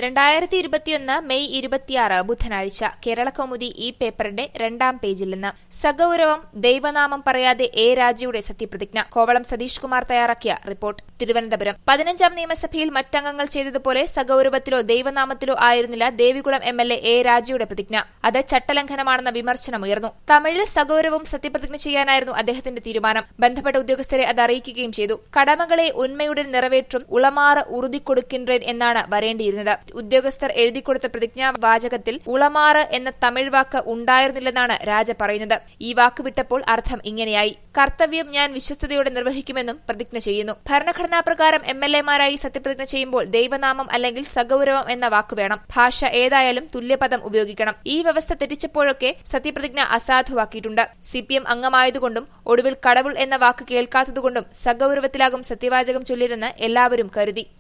രണ്ടായിരത്തി ഇരുപത്തിയൊന്ന് മെയ് ഇരുപത്തിയാറ് ബുധനാഴ്ച കേരളകൗമുദി ഈ പേപ്പറിന്റെ രണ്ടാം പേജിൽ നിന്ന് സഗൌരവം ദൈവനാമം പറയാതെ എ രാജയുടെ സത്യപ്രതിജ്ഞ കോവളം സതീഷ് കുമാർ തയ്യാറാക്കിയ റിപ്പോർട്ട് തിരുവനന്തപുരം പതിനഞ്ചാം നിയമസഭയിൽ മറ്റംഗങ്ങൾ ചെയ്തതുപോലെ സഗൌരവത്തിലോ ദൈവനാമത്തിലോ ആയിരുന്നില്ല Devikulam M L A A രാജയുടെ പ്രതിജ്ഞ അത് ചട്ടലംഘനമാണെന്ന വിമർശനമുയർന്നു തമിഴിൽ സഗൌരവം സത്യപ്രതിജ്ഞ ചെയ്യാനായിരുന്നു അദ്ദേഹത്തിന്റെ തീരുമാനം ബന്ധപ്പെട്ട ഉദ്യോഗസ്ഥരെ അത് അറിയിക്കുകയും ചെയ്തു കടമകളെ ഉന്മയുடன் നിറവേറ്റും ഉളമാറ് ഉറുതിക്കൊടുക്കിன்றേൻ എന്നാണ് വരേണ്ടിയിരുന്നത് ഉദ്യോഗസ്ഥർ എഴുതിക്കൊടുത്ത പ്രതിജ്ഞാ വാചകത്തിൽ ഉളമാറ് എന്ന തമിഴ് വാക്ക് ഉണ്ടായിരുന്നില്ലെന്നാണ് രാജ പറയുന്നത് ഈ വാക്ക് വിട്ടപ്പോൾ അർത്ഥം ഇങ്ങനെയായി കർത്തവ്യം ഞാൻ വിശ്വസ്തയോടെ നിർവഹിക്കുമെന്നും പ്രതിജ്ഞ ചെയ്യുന്നു ഭരണഘടനാ പ്രകാരം എം എൽ എമാരായി സത്യപ്രതിജ്ഞ ചെയ്യുമ്പോൾ ദൈവനാമം അല്ലെങ്കിൽ സഗൌരവം എന്ന വാക്ക് വേണം ഭാഷ ഏതായാലും തുല്യപദം ഉപയോഗിക്കണം ഈ വ്യവസ്ഥ തെറ്റിച്ചപ്പോഴൊക്കെ സത്യപ്രതിജ്ഞ അസാധുവാക്കിയിട്ടുണ്ട് സി പി എം അംഗമായതുകൊണ്ടും ഒടുവിൽ കടവുൾ എന്ന വാക്ക് കേൾക്കാത്തതുകൊണ്ടും സഗൌരവത്തിലാകും സത്യവാചകം ചൊല്ലിയതെന്ന് എല്ലാവരും കരുതി